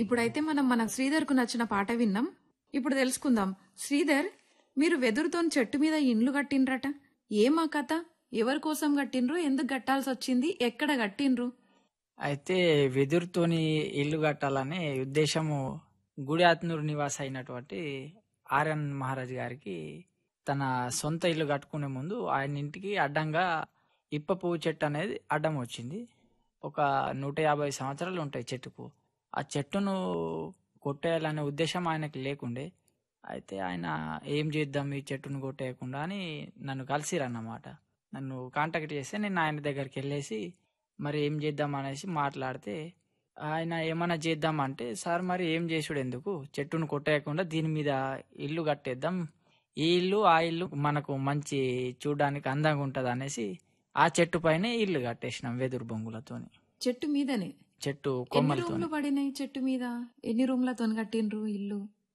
ఇప్పుడైతే మనం మన శ్రీధర్కు నచ్చిన పాట విన్నాం ఇప్పుడు తెలుసుకుందాం శ్రీధర్ మీరు వెదురుతో చెట్టు మీద ఇండ్లు కట్టిండ్రట ఏమా కథ ఎవరి కోసం కట్టిండ్రు ఎందుకు కట్టాల్సి వచ్చింది ఎక్కడ కట్టిండ్రు అయితే వెదురుతోని ఇల్లు కట్టాలనే ఉద్దేశము గుడియాత్నూరు నివాస అయినటువంటి ఆర్యన్ మహారాజ్ గారికి తన సొంత ఇల్లు కట్టుకునే ముందు ఆయన ఇంటికి అడ్డంగా ఇప్ప పువ్వు చెట్టు అనేది అడ్డం వచ్చింది ఒక నూట యాభై సంవత్సరాలు ఉంటాయి చెట్టుకు ఆ చెట్టును కొట్టేయాలనే ఉద్దేశం ఆయనకి లేకుండే అయితే ఆయన ఏం చేద్దాం ఈ చెట్టును కొట్టేయకుండా అని నన్ను కలిసిరన్నమాట నన్ను కాంటాక్ట్ చేస్తే నేను ఆయన దగ్గరికి వెళ్ళేసి మరి ఏం చేద్దాం అనేసి మాట్లాడితే ఆయన ఏమైనా చేద్దామంటే సార్ మరి ఏం చేసుడు ఎందుకు చెట్టును కొట్టేయకుండా దీని మీద ఇల్లు కట్టేద్దాం ఈ ఇల్లు ఆ ఇల్లు మనకు మంచి చూడడానికి అందంగా ఉంటది అనేసి ఆ చెట్టు పైనే ఇల్లు కట్టేసినాం వెదురు బొంగులతోని చెట్టు మీదనే చెట్టు ఎన్ని కొమ్మలతో రూమ్లు పడినాయి చెట్టు మీద ఎన్ని రూమ్లతో కట్టిండ్రు ఇల్లు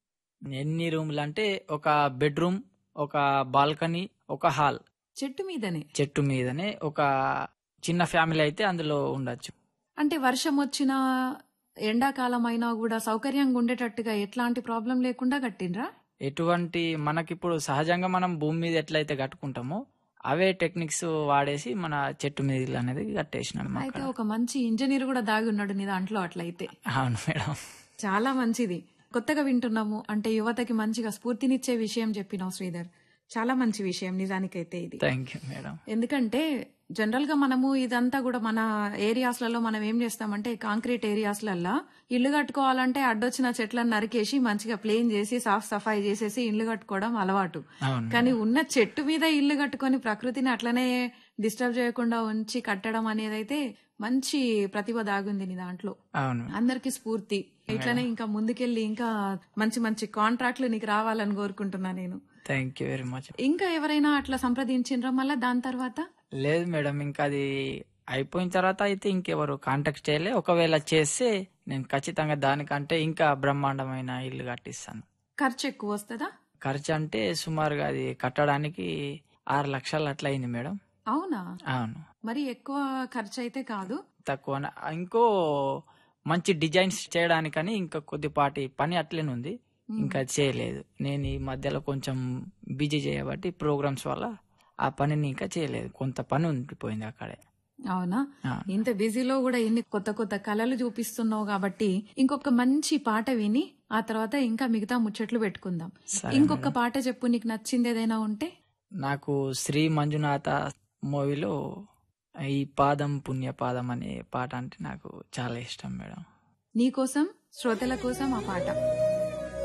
ఎన్ని రూమ్లు అంటే ఒక బెడ్రూమ్ ఒక బాల్కనీ ఒక హాల్ చెట్టు మీదనే చెట్టు మీదనే ఒక చిన్న ఫ్యామిలీ అయితే అందులో ఉండొచ్చు అంటే వర్షం వచ్చినా ఎండాకాలం అయినా కూడా సౌకర్యంగా ఉండేటట్టుగా ఎట్లాంటి ప్రాబ్లం లేకుండా కట్టిండ్రా ఎటువంటి మనకిప్పుడు సహజంగా మనం భూమి మీద ఎట్లయితే కట్టుకుంటామో అవే టెక్నిక్స్ వాడేసి మన చెట్టు మీద ఇల్లు అనేది కట్టేసినాం అయితే అక్కడ. ఒక మంచి ఇంజనీర్ కూడా దాగి ఉన్నాడు నీ దాంట్లో అట్లయితే అవును మేడం చాలా మంచిది కొత్తగా వింటున్నాము అంటే యువతకి మంచిగా స్ఫూర్తినిచ్చే విషయం చెప్పినావు శ్రీధర్ చాలా మంచి విషయం నిజానికైతే ఇది థ్యాంక్ యూ మేడం ఎందుకంటే జనరల్ గా మనము ఇదంతా కూడా మన ఏరియాస్లలో మనం ఏం చేస్తామంటే కాంక్రీట్ ఏరియాస్లల్లో ఇల్లు కట్టుకోవాలంటే అడ్డొచ్చిన చెట్లను నరికేసి మంచిగా ప్లేన్ చేసి సాఫ్ సఫాయి చేసేసి ఇల్లు కట్టుకోవడం అలవాటు అవును కానీ ఉన్న చెట్టు మీద ఇల్లు కట్టుకొని ప్రకృతిని అట్లనే డిస్టర్బ్ చేయకుండా ఉంచి కట్టడం అనేది అయితే మంచి ప్రతిభ దాగుంది నీ దాంట్లో అవును అందరికి స్ఫూర్తి ఇట్లనే ఇంకా ముందుకెళ్ళి ఇంకా మంచి మంచి కాంట్రాక్ట్లు నీకు రావాలని కోరుకుంటున్నా నేను థ్యాంక్ యూ వెరీ మచ్ ఇంకా ఎవరైనా అట్లా సంప్రదించిండ్రా మళ్ళా దాని తర్వాత లేదు మేడం ఇంకా అది అయిపోయిన తర్వాత అయితే ఇంకెవరు కాంటాక్ట్ చేయలే ఒకవేళ చేస్తే నేను ఖచ్చితంగా దానికంటే ఇంకా బ్రహ్మాండమైన ఇల్లు కట్టిస్తాను ఖర్చు ఎక్కువ వస్తుందా ఖర్చు అంటే సుమారుగా అది కట్టడానికి ఆరు లక్షలు అట్లా అయింది మేడం అవునా అవును మరి ఎక్కువ ఖర్చు అయితే కాదు తక్కువ ఇంకో మంచి డిజైన్స్ చేయడానికని ఇంకా కొద్దిపాటి పని అట్లనే ఉంది ఇంకా చేయలేదు నేను ఈ మధ్యలో కొంచెం బిజీ చేయబట్టి ప్రోగ్రామ్స్ వల్ల ఆ పనిని ఇంకా చేయలేదు కొంత పని ఉండిపోయింది అక్కడే అవునా ఆ. ఇంత బిజీలో కూడా ఎన్ని కొత్త కొత్త కళలు చూపిస్తున్నావు కాబట్టి ఇంకొక మంచి పాట విని ఆ తర్వాత ఇంకా మిగతా ముచ్చట్లు పెట్టుకుందాం సరే ఇంకొక పాట చెప్పు నీకు నచ్చింది ఏదైనా ఉంటే నాకు శ్రీ మంజునాథ మూవీలో ఈ పాదం పుణ్య పాదం అనే పాట అంటే నాకు చాలా ఇష్టం మేడం నీ కోసం శ్రోతల కోసం ఆ పాట